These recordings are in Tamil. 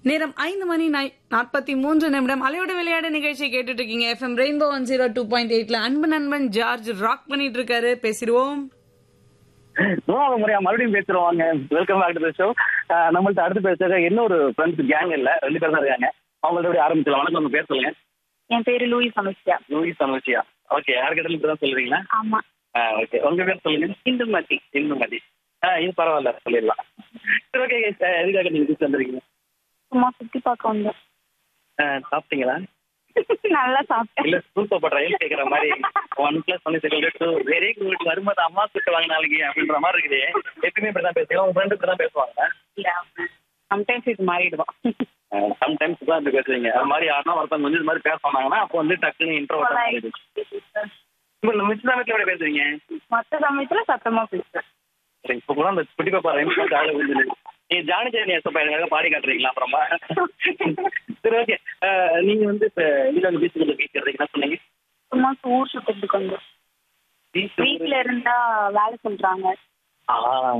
நேரம் ஐந்து மணி நாற்பத்தி மூன்று நிமிடம் அலையோட விளையாட நிகழ்ச்சி கேட்டுட்டு இருக்கீங்க FM Rainbow one zero two point எயிட்ல அன்பு நண்பன் ஜார்ஜ் ராக் பண்ணிட்டு இருக்காரு பேசிடுவோம் மூணாவது முறையா மறுபடியும் பேசுறவாங்க வெல்கம் பேக் டு ஷோ நம்மள்ட்ட அடுத்து பேசுற இன்னொரு ஃப்ரெண்ட்ஸ் கேங் இல்ல ரெண்டு பேர் தான் இருக்காங்க அவங்கள்ட்ட எப்படி ஆரம்பிச்சலாம் வணக்கம் உங்க பேர் சொல்லுங்க என் பேரு லூயிஸ் அமித்ஷா லூயிஸ் சமச்சியா ஓகே யாருக்கிட்ட இப்படி தான் சொல்றீங்களா ஆமா ஓகே உங்க பேர் சொல்லுங்க இந்துமதி இந்துமதி ஆ இது பரவாயில்ல சொல்லிடலாம் சரி ஓகே எதுக்காக நீங்க கூப்பிட்டு வந்திருக்கீங்க சும்மா சுத்தி பார்க்க வந்தோம் ஆ, சாப்பிட்டீங்களா நல்லா சாப்பிட்டேன் இல்ல சூப்பர் ரயில் கேக்குற மாதிரி one plus one second two very good வரும்போது அம்மா கிட்ட வாங்க நாளைக்கு அப்படின்ற மாதிரி இருக்குது எப்பயுமே இப்படிதான் பேசுவோம் உங்க ஃப்ரெண்டு இப்படிதான் பேசுவாங்க சம்டைம்ஸ் இது மாறிடுவான் சம்டைம்ஸ் தான் இப்படி பேசுவீங்க அது மாதிரி யாருன்னா ஒருத்தவங்க வந்து இது மாதிரி பேச சொன்னாங்கன்னா அப்போ வந்து டக்குன்னு இன்ட்ரோ இப்போ நம்ம மிச்ச சமயத்துல எப்படி பேசுறீங்க மத்த சமயத்துல சத்தமா பேசுறேன் சரி, இப்போ கூட அந்த குட்டி பாப்பா ரைம்ஸ் காலையில் விழுந்து நீங்க ஜானி ஜானி எஸ் பையனுக்காக பாடி காட்டுறீங்களா அப்புறமா சரி ஓகே நீங்க வந்து இப்போ இதுல வந்து பீச்சுக்குள்ள கேட்கறதுக்கு என்ன சொன்னீங்க சும்மா ஊர் சுத்துறதுக்கு வந்தோம் பீச் வீட்ல இருந்தா வேலை சொல்றாங்க ஆ.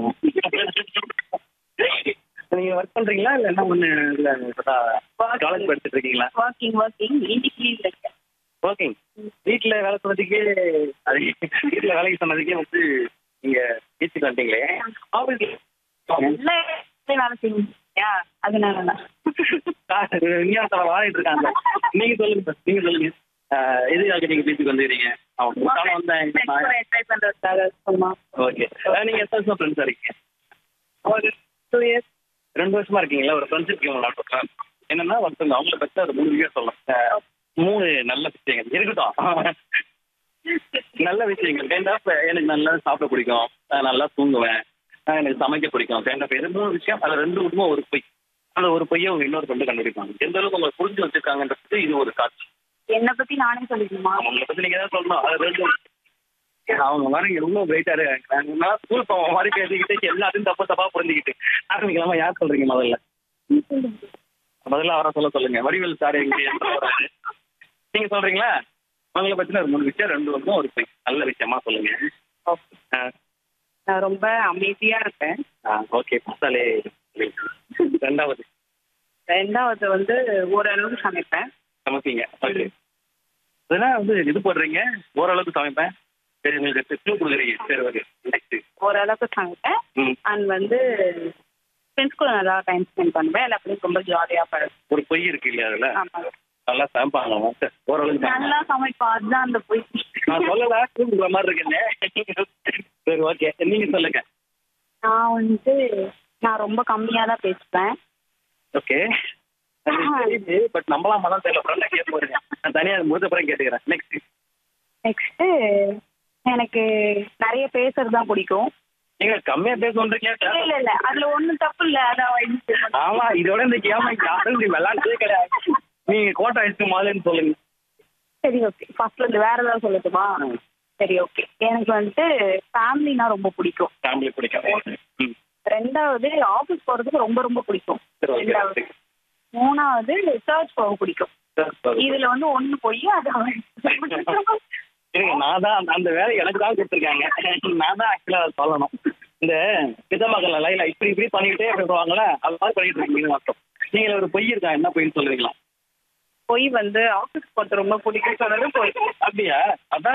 நீங்க ஒர்க் பண்றீங்களா இல்ல என்ன ஒண்ணு இல்ல காலேஜ் படிச்சுட்டு இருக்கீங்களா ஒர்க்கிங் ஒர்க்கிங் இன்னைக்கு லீவ் இருக்கேன் ஓகேங்க வீட்ல வேலை சொன்னதுக்கே அது வீட்ல வேலைக்கு சொன்னதுக்கே வந்து நீங்க பீச்சுக்கு வந்துட்டீங்களே ஆஃபீஸ்ல எல்லா இடத்துலயும் வேலை செய்யணும் இல்லையா? அதனால தான் விஞ்ஞானத்துல வாழிட்டு இருக்காங்க நீங்க சொல்லுங்க sir. நீங்க சொல்லுங்க ஆஹ் எதுக்காக நீங்க பீச்சுக்கு வந்துக்கிறீங்க அவன் வந்தேன் என்ஜாய் பண்றதுக்காக சும்மா ஓகே நீங்க எத்தனை வருஷம் ஃப்ரெண்ட்ஸா இருக்கீங்க ஒரு டூ இயர்ஸ் ரெண்டு வருஷமா இருக்கீங்களா ஒரு ஃப்ரெண்ட்ஷிப் நடுவில் என்னன்னா ஒருத்தவங்க அவங்கள பத்தி ஒரு மூணு விஷயம் சொல்லலாம் அஹ் மூணு நல்ல விஷயங்கள் இருக்கட்டும் நல்ல விஷயங்கள் கைண்ட் ஆஃப் எனக்கு நல்லா சாப்பிட பிடிக்கும் நான் நல்லா தூங்குவேன் அஹ் எனக்கு சமைக்க பிடிக்கும் கைண்ட் ஆஃப் இது மூணு விஷயம் அதில் ரெண்டு விதமா ஒரு பொய் அந்த ஒரு பொய்யை அவங்க இன்னொரு கொண்டு கண்டுபிடிப்பாங்க எந்த அளவுக்கு அவங்க புரிஞ்சு வச்சிருக்காங்கன்றது இது ஒரு காட்சி என்னை பத்தி நானே சொல்லிக்கணுமா அவங்கள பத்தி நீங்க ஏதாவது சொல்லணும் அது ரெண்டு அவங்க மாதிரி எவ்வளவு பிரைட்டா இருக்காங்க நான் ஸ்கூல் போவோம் மாதிரி பேசிக்கிட்டு எல்லாத்தையும் தப்பு தப்பா புரிஞ்சுக்கிட்டு ஆரம்பிக்கலாமா யார் சொல்றீங்க முதல்ல முதல்ல அவரை சொல்ல சொல்லுங்க வடிவேல் சார் எங்க எந்த வராரு நீங்க சொல்றீங்களா உங்களை பத்தின ஒரு மூணு விஷயம் ரெண்டு வந்து ஒரு பொய். நல்ல விஷயமா சொல்லுங்க நான் ரொம்ப அமைதியா இருப்பேன் ஓகே பசாலே ரெண்டாவது ரெண்டாவது வந்து ஓரளவுக்கு சமைப்பேன் சமைப்பீங்க ஓகே இதெல்லாம் வந்து இது போடுறீங்க ஓரளவுக்கு சமைப்பேன் சரி உங்களுக்கு க்ளூ கொடுக்குறீங்க சரி ஓகே நெக்ஸ்ட் ஓரளவுக்கு சமைப்பேன் ம் அண்ட் வந்து ஃப்ரெண்ட்ஸ் கூட நல்லா டைம் ஸ்பெண்ட் பண்ணுவேன் எல்லாத்தையும் ரொம்ப ஜாலியா பழகும் ஒரு பொய் இருக்கு இல்லையா அதுல ஆமா நல்லா சமைப்பாங்க மாஸ்டர் ஓரளவுக்கு சமைப்பாங்க. நல்லா சமைப்பா அதுதான் அந்த போய் நான் சொல்லல கூப்பிடுற மாதிரி இருக்குன்னு சரி ஓகே நீங்க சொல்லுங்க நான் வந்து நான் ரொம்ப கம்மியா தான் பேசுவேன் ஓகே தெரியுது பட் நம்பலாம் தான் தெரியல ஃப்ரெண்டா கேட்க போறீங்க நான் தனியா அது முடிஞ்ச அப்புறம் கேட்டுக்கிறேன் நெக்ஸ்ட் நெக்ஸ்ட் எனக்கு நிறைய பேசுறது தான் பிடிக்கும் நீங்க கம்மியா பேசணுன்றீங்க இல்ல இல்ல இல்ல அதுல ஒண்ணும் தப்பு இல்ல அதான் ஆமா இதோட இந்த கேம யாரும் நீ விளையாண்டதே கிடையாது நீங்க கோட்டை அடிச்சு மாதிரின்னு சொல்லுங்க சரி ஓகே ஃபர்ஸ்ட்ல இருந்து வேற ஏதாவது சொல்லட்டுமா ம். சரி ஓகே எனக்கு வந்துட்டு ஃபேமிலினா ரொம்ப பிடிக்கும் ஃபேமிலி பிடிக்கும் ம். ரெண்டாவது ஆபீஸ் போறதுக்கு ரொம்ப ரொம்ப பிடிக்கும் சரி ஓகே ரெண்டாவது மூணாவது சர்ச் போக பிடிக்கும் இதுல வந்து ஒண்ணு போய் அது அவன் இருங்க நான் தான் அந்த- அந்த வேலை எனக்கு தான் கொடுத்துருக்காங்க நான் தான் ஆக்சுவலா அதை சொல்லணும் இந்த பிதமகள் லைல இப்படி இப்படி பண்ணிக்கிட்டே அப்படி சொல்லுவாங்கல்ல அது மாதிரி பண்ணிட்டு இருக்கீங்க மட்டும் நீங்க ஒரு பொய் இருக்கா என்ன பொய்ன்னு சொல்லுவீங்களா போய் வந்து ஆபீஸ் போறது ரொம்ப பிடிக்கும் சொன்னது போய் அப்படியா அதான்